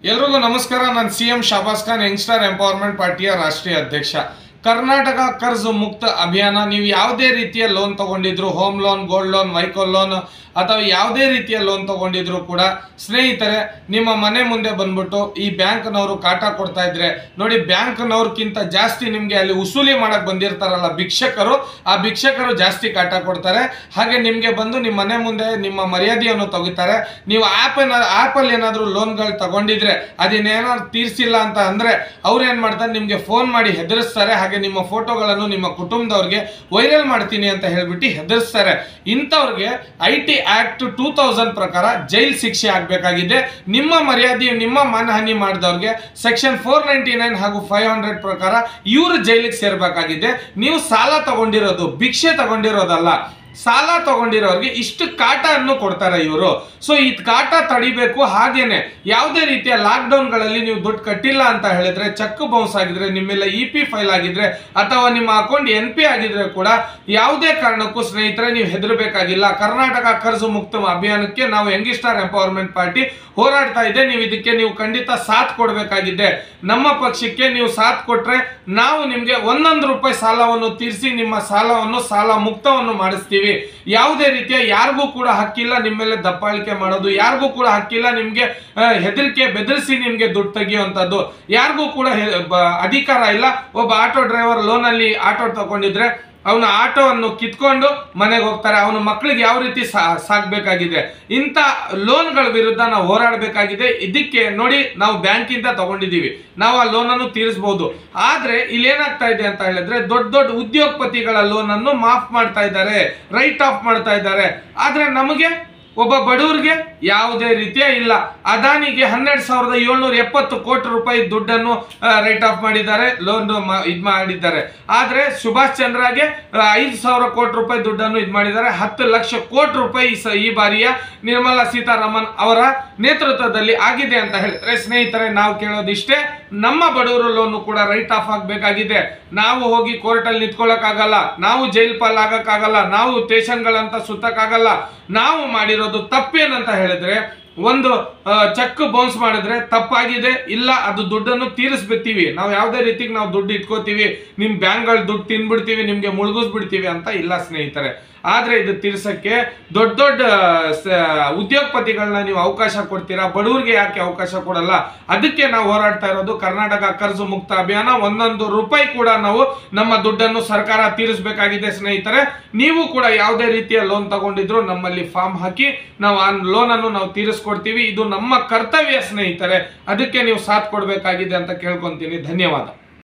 ಎಲ್ರಿಗೂ ನಮಸ್ಕಾರ ನಾನು C M Shahbaz Khan youngster empowerment ಪಾರ್ಟಿಯ ರಾಷ್ಟ್ರೀಯ ಅಧ್ಯಕ್ಷ ಕರ್ನಾಟಕ ಕರ್ಜ್ ಮುಕ್ತ ಅಭಿಯಾನ ನೀವು ಯಾವುದೇ ರೀತಿಯ ಲೋನ್ ತಗೊಂಡಿದ್ರು home loan gold loan vehicle loan ಅಥವಾ ಯಾವುದೇ ರೀತಿಯ ಲೋನ್ ತಗೊಂಡಿದ್ರು ಕೂಡ ಸ್ನೇಹಿತರೆ ನಿಮ್ಮ ಮನೆ ಮುಂದೆ ಬಂದ್ಬಿಟ್ಟು ಈ ಬ್ಯಾಂಕ್ನವರು ಕಾಟ ಕೊಡ್ತಾ ಇದ್ರೆ ನೋಡಿ ಬ್ಯಾಂಕ್ನವ್ರಕ್ಕಿಂತ ಜಾಸ್ತಿ ನಿಮಗೆ ಅಲ್ಲಿ ಉಸೂಲಿ ಮಾಡಕ್ ಬಂದಿರ್ತಾರಲ್ಲ ಭಿಕ್ಷಕರು ಆ ಭಿಕ್ಷಕರು ಜಾಸ್ತಿ ಕಾಟ ಕೊಡ್ತಾರೆ ಹಾಗೆ ನಿಮಗೆ ಬಂದು ನಿಮ್ಮ ಮನೆ ಮುಂದೆ ನಿಮ್ಮ ಮರ್ಯಾದೆಯನ್ನು ತೆಗಿತಾರೆ ನೀವು ಆ್ಯಪ್ ಆ್ಯಪಲ್ಲಿ ಏನಾದರೂ ಲೋನ್ಗಳು ತಗೊಂಡಿದ್ರೆ ಅದನ್ನೇನಾದ್ರು ತೀರ್ಸಿಲ್ಲ ಅಂತ ಅಂದ್ರೆ ಅವ್ರು ಏನು ಮಾಡ್ತಾರೆ ನಿಮಗೆ ಫೋನ್ ಮಾಡಿ ಹೆದರಿಸ್ತಾರೆ ಹಾಗೆ ನಿಮ್ಮ ಫೋಟೋಗಳನ್ನು ನಿಮ್ಮ ಕುಟುಂಬದವ್ರಿಗೆ ವೈರಲ್ ಮಾಡ್ತೀನಿ ಅಂತ ಹೇಳ್ಬಿಟ್ಟು ಹೆದರಿಸ್ತಾರೆ ಇಂಥವ್ರಿಗೆ I T act two thousand ಪ್ರಕಾರ ಜೈಲ್ ಶಿಕ್ಷೆ ಆಗಬೇಕಾಗಿದೆ ನಿಮ್ಮ ಮರ್ಯಾದೆ ನಿಮ್ಮ ಮಾನಹಾನಿ ಮಾಡಿದವ್ರಿಗೆ ಸೆಕ್ಷನ್ ಫೋರ್ ನೈಂಟಿ ನೈನ್ ಹಾಗೂ ಫೈವ್ ಹಂಡ್ರೆಡ್ ಪ್ರಕಾರ ಇವರು ಜೈಲಿಗೆ ಸೇರ್ಬೇಕಾಗಿದೆ ನೀವು ಸಾಲ ತಗೊಂಡಿರೋದು ಭಿಕ್ಷೆ ತಗೊಂಡಿರೋದಲ್ಲ ಸಾಲ ತಗೊಂಡಿರೋರಿಗೆ ಇಷ್ಟು ಕಾಟ ಅನ್ನು ಕೊಡ್ತಾರೆ ಇವರು ಸೊ ಈ ಕಾಟ ತಡಿಬೇಕು ಹಾಗೇನೆ ಯಾವುದೇ ರೀತಿಯ ಲಾಕ್ಡೌನ್ಗಳಲ್ಲಿ ನೀವು ದುಡ್ಡು ಕಟ್ಟಿಲ್ಲ ಅಂತ ಹೇಳಿದ್ರೆ ಚೆಕ್ ಬೌನ್ಸ್ ಆಗಿದ್ರೆ ನಿಮ್ಮೆಲ್ಲ ಇ ಪಿ ಫೈಲ್ ಆಗಿದ್ರೆ ಅಥವಾ ನಿಮ್ಮ ಅಕೌಂಟ್ ಎನ್ ಪಿ ಆಗಿದ್ರೆ ಕೂಡ ಯಾವುದೇ ಕಾರಣಕ್ಕೂ ಸ್ನೇಹಿತರೆ ನೀವು ಹೆದರಬೇಕಾಗಿಲ್ಲ ಕರ್ನಾಟಕ ಕರ್ಜು ಮುಕ್ತ ಅಭಿಯಾನಕ್ಕೆ ನಾವು ಯಂಗಿಸ್ಟಾರ್ ಎಂಪವರ್ಮೆಂಟ್ ಪಾರ್ಟಿ ಹೋರಾಡ್ತಾ ಇದೆ ನೀವು ಇದಕ್ಕೆ ನೀವು ಖಂಡಿತ ಸಾಥ್ ಕೊಡಬೇಕಾಗಿದೆ ನಮ್ಮ ಪಕ್ಷಕ್ಕೆ ನೀವು ಸಾಥ್ ಕೊಟ್ರೆ ನಾವು ನಿಮಗೆ ಒಂದೊಂದು ರೂಪಾಯಿ ಸಾಲವನ್ನು ತೀರಿಸಿ ನಿಮ್ಮ ಸಾಲವನ್ನು ಸಾಲ ಮುಕ್ತವನ್ನು ಮಾಡಿಸ್ತೀವಿ ಯಾವುದೇ ರೀತಿಯ ಯಾರಿಗೂ ಕೂಡ ಹಕ್ಕಿಲ್ಲ ನಿಮ್ಮ ಮೇಲೆ ದಬ್ಬಾಳಿಕೆ ಮಾಡೋದು ಯಾರಿಗೂ ಕೂಡ ಹಕ್ಕಿಲ್ಲ ನಿಮಗೆ ಹೆದರಿಕೆ ಬೆದರಿಸಿ ನಿಮಗೆ ದುಡ್ಡು ತೆಗಿಯುವಂಥದ್ದು ಯಾರಿಗೂ ಕೂಡ ಹೆ- ಬ- ಅಧಿಕಾರ ಇಲ್ಲ ಒಬ್ಬ ಆಟೋ ಡ್ರೈವರ್ ಲೋನಲ್ಲಿ ಆಟೋ ತಗೊಂಡಿದ್ರೆ ಅವನ ಆಟೋವನ್ನು ಕಿತ್ಕೊಂಡು ಮನೆಗೆ ಹೋಗ್ತಾರೆ ಅವನ ಮಕ್ಕಳಿಗೆ ಯಾವ ರೀತಿ ಸಾ- ಸಾಕ್ಬೇಕಾಗಿದೆ ಇಂಥ ಲೋನ್ಗಳ ವಿರುದ್ಧ ನಾವು ಹೋರಾಡಬೇಕಾಗಿದೆ ಇದಕ್ಕೆ ನೋಡಿ ನಾವು ಬ್ಯಾಂಕಿಂದ ತಗೊಂಡಿದ್ದೀವಿ ನಾವು ಆ ಲೋನನ್ನು ತೀರಿಸಬಹುದು ಆದ್ರೆ ಇಲ್ಲಿ ಏನಾಗ್ತಾ ಇದೆ ಅಂತ ಹೇಳಿದ್ರೆ ದೊಡ್ಡ ದೊಡ್ಡ ಉದ್ಯೋಗಪತಿಗಳ ಲೋನನ್ನು ಮಾಫ್ ಮಾಡ್ತಾ ಇದ್ದಾರೆ ರೈಟ್ ಆಫ್ ಮಾಡ್ತಾ ಇದ್ದಾರೆ ಆದ್ರೆ ನಮಗೆ ಒಬ್ಬ ಬಡವರಿಗೆ ಯಾವುದೇ ರೀತಿಯ ಇಲ್ಲ ಅದಾನಿಗೆ ಹನ್ನೆರಡು ಸಾವಿರದ ಏಳ್ನೂರ ಎಪ್ಪತ್ತು ಕೋಟಿ ರೂಪಾಯಿ ದುಡ್ಡನ್ನು ರೈಟ್ ಆಫ್ ಮಾಡಿದ್ದಾರೆ ಲೋನ್ ಇದು ಮಾಡಿದ್ದಾರೆ ಆದ್ರೆ ಸುಭಾಷ್ ಚಂದ್ರಗೆ ಐದು ಸಾವಿರ ಕೋಟಿ ರೂಪಾಯಿ ದುಡ್ಡನ್ನು ಇದು ಮಾಡಿದ್ದಾರೆ ಹತ್ತು ಲಕ್ಷ ಕೋಟಿ ರೂಪಾಯಿ ಈ ಸ- ಈ ಬಾರಿಯ ನಿರ್ಮಲಾ ಸೀತಾರಾಮನ್ ಅವರ ನೇತೃತ್ವದಲ್ಲಿ ಆಗಿದೆ ಅಂತ ಹೇಳಿದ್ರೆ ಸ್ನೇಹಿತರೆ ನಾವು ಕೇಳೋದಿಷ್ಟೇ ನಮ್ಮ ಬಡವರು ಲೋನ್ ಕೂಡ ರೈಟ್ ಆಫ್ ಆಗಬೇಕಾಗಿದೆ ನಾವು ಹೋಗಿ ಕೋರ್ಟಲ್ಲಿ ನಿಂತ್ಕೊಳ್ಳೋಕ್ಕಾಗಲ್ಲ ನಾವು ಜೈಲ್ ಪಾಲ್ ಆಗಕ್ಕಾಗಲ್ಲ ನಾವು ಸ್ಟೇಷನ್ಗಳಂತ ಸುತ್ತಕ್ಕಾಗಲ್ಲ ನಾವು ಮಾಡಿರೋದು ತಪ್ಪೇನಂತ ಹೇಳಿದ್ರೆ ಒಂದು ಚೆಕ್ ಬೌನ್ಸ್ ಮಾಡಿದ್ರೆ ತಪ್ಪಾಗಿದೆ ಇಲ್ಲ ಅದು ದುಡ್ಡನ್ನು ತೀರಿಸ್ಬಿಡ್ತೀವಿ ನಾವು ಯಾವುದೇ ರೀತಿಗೆ ನಾವು ದುಡ್ಡು ಇಟ್ಕೋತೀವಿ ನಿಮ್ ಬ್ಯಾಂಕ್ಗಳು ದುಡ್ಡು ತಿನ್ಬಿಡ್ತೀವಿ ನಿಮ್ಗೆ ಮುಳುಗಿಸ್ಬಿಡ್ತೀವಿ ಅಂತ ಇಲ್ಲ ಸ್ನೇಹಿತರೆ ಆದ್ರೆ ಇದು ತೀರ್ಸಕ್ಕೆ ದೊಡ್ಡ ದೊಡ್ಡ ಸ- ಉದ್ಯೋಗಪತಿಗಳನ್ನ ನೀವು ಅವಕಾಶ ಕೊಡ್ತೀರಾ ಬಡವರಿಗೆ ಯಾಕೆ ಅವಕಾಶ ಕೊಡಲ್ಲ ಅದಕ್ಕೆ ನಾವು ಹೋರಾಡ್ತಾ ಇರೋದು ಕರ್ನಾಟಕ ಕರ್ಜು ಮುಕ್ತ ಅಭಿಯಾನ ಒಂದೊಂದು ರೂಪಾಯಿ ಕೂಡ ನಾವು ನಮ್ಮ ದುಡ್ಡನ್ನು ಸರ್ಕಾರ ತೀರಿಸಬೇಕಾಗಿದೆ ಸ್ನೇಹಿತರೆ ನೀವು ಕೂಡ ಯಾವುದೇ ರೀತಿಯ ಲೋನ್ ತಗೊಂಡಿದ್ರು ನಮ್ಮಲ್ಲಿ ಫಾರ್ಮ್ ಹಾಕಿ ನಾವು ಆ ಲೋನ್ ಅನ್ನು ನಾವು ತೀರಿಸ್ಕೊಡ್ತೀವಿ ಇದು ನಮ್ಮ ಕರ್ತವ್ಯ ಸ್ನೇಹಿತರೆ ಅದಕ್ಕೆ ನೀವು ಸಾಥ್ ಕೊಡಬೇಕಾಗಿದೆ ಅಂತ ಕೇಳ್ಕೊಂತೀನಿ ಧನ್ಯವಾದ